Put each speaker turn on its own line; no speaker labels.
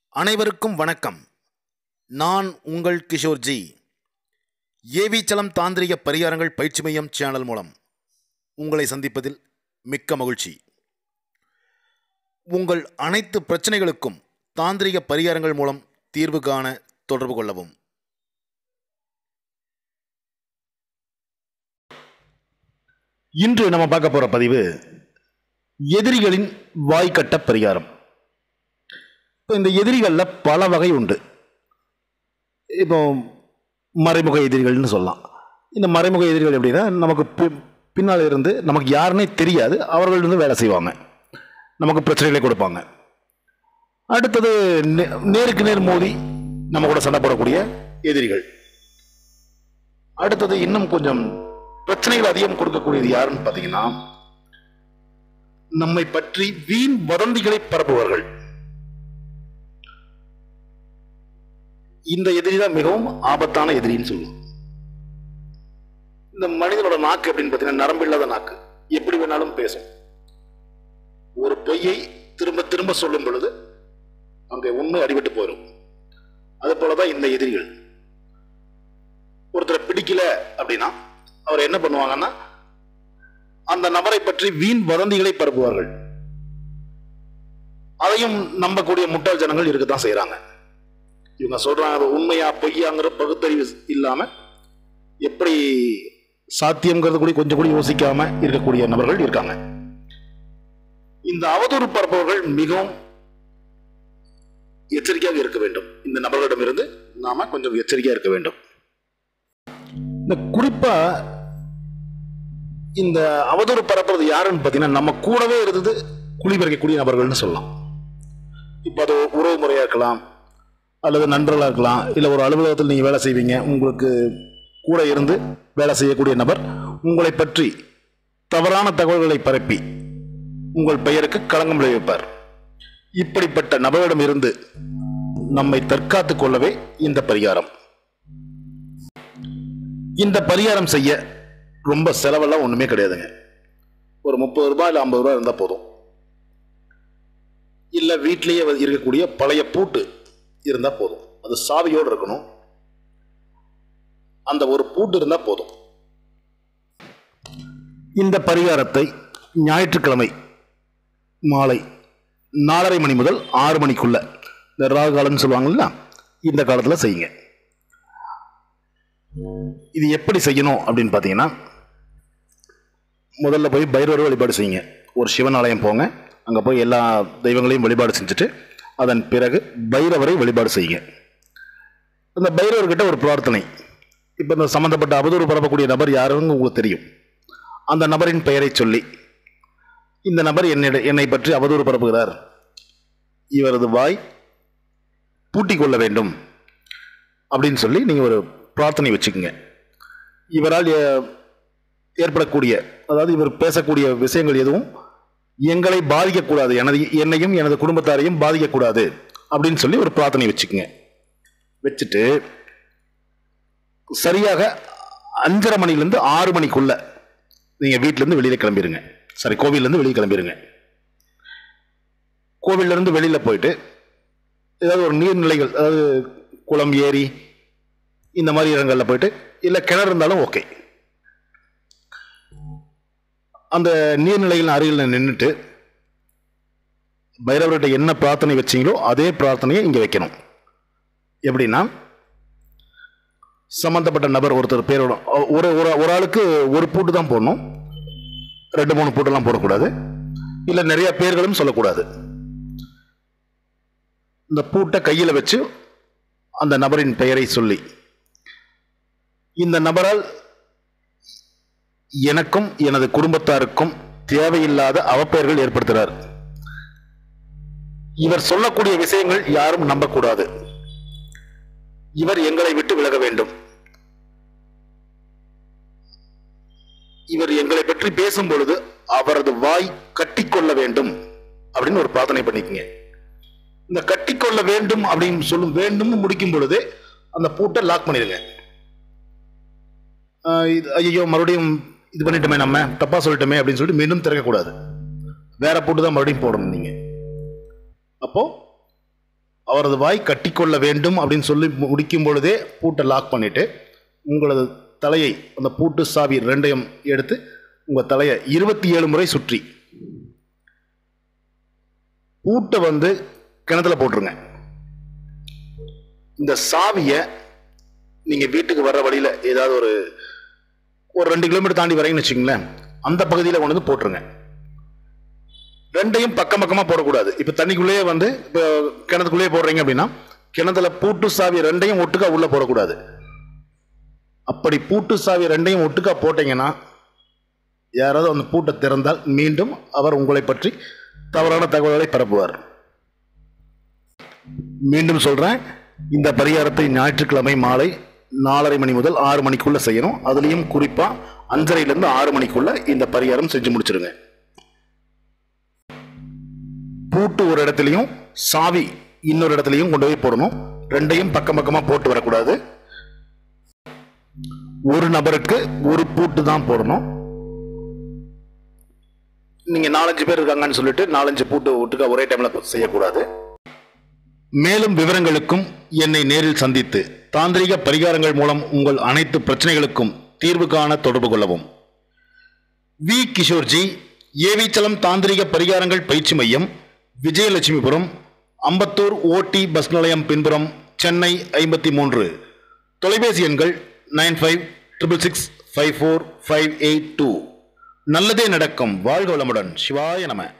அனைவருக்கும் வணக்கம் நான் உங்கள் கிஷோர்ஜி ஏவிச்சலம் தாந்திரிக பரிகாரங்கள் பயிற்சி மையம் சேனல் மூலம் உங்களை சந்திப்பதில் மிக்க மகிழ்ச்சி உங்கள் அனைத்து பிரச்சனைகளுக்கும் தாந்திரிக பரிகாரங்கள் மூலம் தீர்வு காண தொடர்பு கொள்ளவும்
இன்று நம்ம பார்க்க போற பதிவு எதிரிகளின் வாய்க்கட்ட பரிகாரம் இப்போ இந்த எதிரிகளில் பல வகை உண்டு இப்போ மறைமுக எதிரிகள்னு சொல்லலாம் இந்த மறைமுக எதிரிகள் எப்படின்னா நமக்கு பி- பின்னால் இருந்து நமக்கு யாருன்னே தெரியாது அவர்கள் இருந்து வேலை செய்வாங்க நமக்கு பிரச்சனைகளை கொடுப்பாங்க அடுத்தது நே- நேருக்கு நேர் மோதி நம்ம கூட சண்டை போடக்கூடிய எதிரிகள் அடுத்தது இன்னும் கொஞ்சம் பிரச்சனைகள் அதிகம் கொடுக்கக்கூடியது யாருன்னு பார்த்தீங்கன்னா நம்மை பற்றி வீண் வதந்திகளை பரப்புவார்கள் இந்த எதிரி தான் மிகவும் ஆபத்தான எதிரின்னு சொல்லுவோம் இந்த மனிதனோட நாக்கு அப்படின்னு பார்த்தீங்கன்னா நரம்பு இல்லாத நாக்கு எப்படி வேணாலும் பேசும் ஒரு பொய்யை திரும்ப திரும்ப சொல்லும் பொழுது அங்கே உண்மை அடிபட்டு போயிடும் அது போலதான் இந்த எதிரிகள் ஒருத்தரை பிடிக்கல அப்படின்னா அவர் என்ன பண்ணுவாங்கன்னா அந்த நபரை பற்றி வீண் வதந்திகளை பரப்புவார்கள் அதையும் நம்பக்கூடிய முட்டாள் ஜனங்கள் இருக்கத்தான் செய்றாங்க இவங்க சொல்றாங்க அது உண்மையா பொய்யாங்கிற பகுத்தறிவு இல்லாம எப்படி சாத்தியம்ங்கிறது கூட கொஞ்சம் கூட யோசிக்காம இருக்கக்கூடிய நபர்கள் இருக்காங்க இந்த அவதூறு பரப்பவர்கள் மிகவும் எச்சரிக்கையாக இருக்க வேண்டும் இந்த நபர்களிடமிருந்து நாம கொஞ்சம் எச்சரிக்கையா இருக்க வேண்டும் இந்த குறிப்பா இந்த அவதூறு பரப்புறது யாருன்னு பார்த்தீங்கன்னா நம்ம கூடவே இருந்து குழி பறிக்கக்கூடிய நபர்கள்னு சொல்லலாம் இப்போ அது உறவு முறையாக இருக்கலாம் அல்லது நண்பர்களாக இருக்கலாம் இல்லை ஒரு அலுவலகத்தில் நீங்கள் வேலை செய்வீங்க உங்களுக்கு கூட இருந்து வேலை செய்யக்கூடிய நபர் உங்களை பற்றி தவறான தகவல்களை பரப்பி உங்கள் பெயருக்கு களங்கம் விளைவிப்பார் இப்படிப்பட்ட நபரிடம் இருந்து நம்மை தற்காத்துக் கொள்ளவே இந்த பரிகாரம் இந்த பரிகாரம் செய்ய ரொம்ப செலவெல்லாம் ஒண்ணுமே கிடையாதுங்க ஒரு முப்பது ரூபாய் இல்லை ஐம்பது ரூபாய் இருந்தால் போதும் இல்லை வீட்டிலேயே வ- இருக்கக்கூடிய பழைய பூட்டு இருந்தால் போதும் அது சாவியோடு இருக்கணும் அந்த ஒரு பூட்டு இருந்தால் போதும் இந்த பரிகாரத்தை ஞாயிற்றுக்கிழமை மாலை நாலரை மணி முதல் ஆறு மணிக்குள்ள இந்த ராகு காலம்னு சொல்லுவாங்கல்ல இந்த காலத்தில் செய்யுங்க இது எப்படி செய்யணும் அப்படின்னு பார்த்தீங்கன்னா முதல்ல போய் பைரவர் வழிபாடு செய்யுங்க ஒரு சிவன் ஆலயம் போங்க அங்கே போய் எல்லா தெய்வங்களையும் வழிபாடு செஞ்சுட்டு அதன் பிறகு பைரவரை வழிபாடு செய்யுங்க அந்த பைரவர்கிட்ட ஒரு பிரார்த்தனை இப்போ இந்த சம்மந்தப்பட்ட அவதூறு பரப்பக்கூடிய நபர் யாருன்னு உங்களுக்கு தெரியும் அந்த நபரின் பெயரை சொல்லி இந்த நபர் என்னிட என்னை பற்றி அவதூறு பரப்புகிறார் இவரது வாய் பூட்டிக் கொள்ள வேண்டும் அப்படின்னு சொல்லி நீங்கள் ஒரு பிரார்த்தனை வச்சுக்கோங்க இவரால் ஏ- ஏற்படக்கூடிய அதாவது இவர் பேசக்கூடிய விஷயங்கள் எதுவும் எங்களை பாதிக்கக்கூடாது எனது என்னையும் எனது குடும்பத்தாரையும் பாதிக்கக்கூடாது அப்படின்னு சொல்லி ஒரு பிரார்த்தனை வச்சுக்கோங்க வச்சுட்டு சரியாக அஞ்சரை மணிலேருந்து ஆறு மணிக்குள்ள நீங்கள் வீட்டிலேருந்து வெளியில் கிளம்பிடுங்க சாரி கோவிலேருந்து வெளியே கிளம்பிடுங்க கோவில்லேருந்து வெளியில் போயிட்டு ஏதாவது ஒரு நீர்நிலைகள் அதாவது குளம் ஏரி இந்த மாதிரி இடங்களில் போயிட்டு இல்லை கிணறு இருந்தாலும் ஓகே அந்த நீர்நிலைகள் அருகில் நின்றுட்டு பைரவர்கிட்ட என்ன பிரார்த்தனை வச்சீங்களோ அதே பிரார்த்தனையை இங்கே வைக்கணும் எப்படின்னா சம்பந்தப்பட்ட நபர் ஒருத்தர் பேரோட ஒரு ஒரு ஒரு ஆளுக்கு ஒரு பூட்டு தான் போடணும் ரெண்டு மூணு பூட்டெல்லாம் போடக்கூடாது இல்லை நிறைய பேர்களும் சொல்லக்கூடாது இந்த பூட்டை கையில் வச்சு அந்த நபரின் பெயரை சொல்லி இந்த நபரால் எனக்கும் எனது குடும்பத்தாருக்கும் தேவையில்லாத அவப்பெயர்கள் ஏற்படுத்துகிறார் இவர் சொல்லக்கூடிய விஷயங்கள் யாரும் நம்பக்கூடாது இவர் எங்களை விட்டு விலக வேண்டும் இவர் எங்களை பற்றி பேசும் பொழுது அவரது வாய் கட்டிக்கொள்ள வேண்டும் அப்படின்னு ஒரு பிரார்த்தனை பண்ணிக்கங்க இந்த கட்டிக்கொள்ள வேண்டும் அப்படின்னு சொல்லும் வேண்டும்னு முடிக்கும் பொழுது அந்த பூட்டை லாக் பண்ணிடுங்க ஆஹ் இது ஐயோ மறுபடியும் இது பண்ணிட்டோமே நம்ம தப்பா சொல்லிட்டோமே அப்படின்னு சொல்லிட்டு மீண்டும் திறக்கக்கூடாது வேற பூட்டு தான் மறுபடியும் போடணும் நீங்க அப்போ அவரது வாய் கட்டிக்கொள்ள வேண்டும் அப்படின்னு சொல்லி முடிக்கும் பொழுதே பூட்டை லாக் பண்ணிட்டு உங்களது தலையை அந்த பூட்டு சாவி ரெண்டையும் எடுத்து உங்கள் தலையை இருபத்தி ஏழு முறை சுற்றி பூட்டை வந்து கிணத்துல போட்டுருங்க இந்த சாவியை நீங்கள் வீட்டுக்கு வர்ற வழியில் ஏதாவது ஒரு ஒரு ரெண்டு கிலோமீட்டர் தாண்டி வரீங்கன்னு வச்சுங்களேன் அந்த பகுதியில் கொண்டு வந்து போட்டுருங்க ரெண்டையும் பக்கம் பக்கமாக போடக்கூடாது இப்போ தண்ணிக்குள்ளேயே வந்து இப்போ கிணத்துக்குள்ளேயே போடுறீங்க அப்படின்னா கிணத்துல பூட்டு சாவி ரெண்டையும் ஒட்டுக்கா உள்ளே போடக்கூடாது அப்படி பூட்டு சாவி ரெண்டையும் ஒட்டுக்கா போட்டீங்கன்னா யாராவது அந்த பூட்டை திறந்தால் மீண்டும் அவர் உங்களை பற்றி தவறான தகவல்களை பரப்புவார் மீண்டும் சொல்கிறேன் இந்த பரிகாரத்தை ஞாயிற்றுக்கிழமை மாலை நாலரை மணி முதல் ஆறு மணிக்குள்ள செய்யணும் அதுலேயும் குறிப்பாக அஞ்சரைலேருந்து ஆறு மணிக்குள்ள இந்த பரிகாரம் செஞ்சு முடிச்சிருங்க பூட்டு ஒரு இடத்துலையும் சாவி இன்னொரு இடத்துலையும் கொண்டு போய் போடணும் ரெண்டையும் பக்கம் பக்கமாக போட்டு வரக்கூடாது ஒரு நபருக்கு ஒரு பூட்டு தான் போடணும் நீங்க நாலஞ்சு பேர் இருக்காங்கன்னு சொல்லிட்டு நாலஞ்சு பூட்டு ஒட்டுக்கா ஒரே டைம்ல செய்யக்கூடாது மேலும் விவரங்களுக்கும் என்னை நேரில் சந்தித்து தாந்திரிக பரிகாரங்கள் மூலம் உங்கள் அனைத்து பிரச்சனைகளுக்கும் தீர்வு காண தொடர்பு கொள்ளவும் வி கிஷோர்ஜி ஏவிச்சலம் தாந்திரிக பரிகாரங்கள் பயிற்சி மையம் விஜயலட்சுமிபுரம் அம்பத்தூர் ஓடி பஸ் நிலையம் பின்புறம் சென்னை ஐம்பத்தி மூன்று தொலைபேசி எண்கள் nine five triple six five four five eight two நல்லதே நடக்கும் வாழ்க வளமுடன் சிவாய நம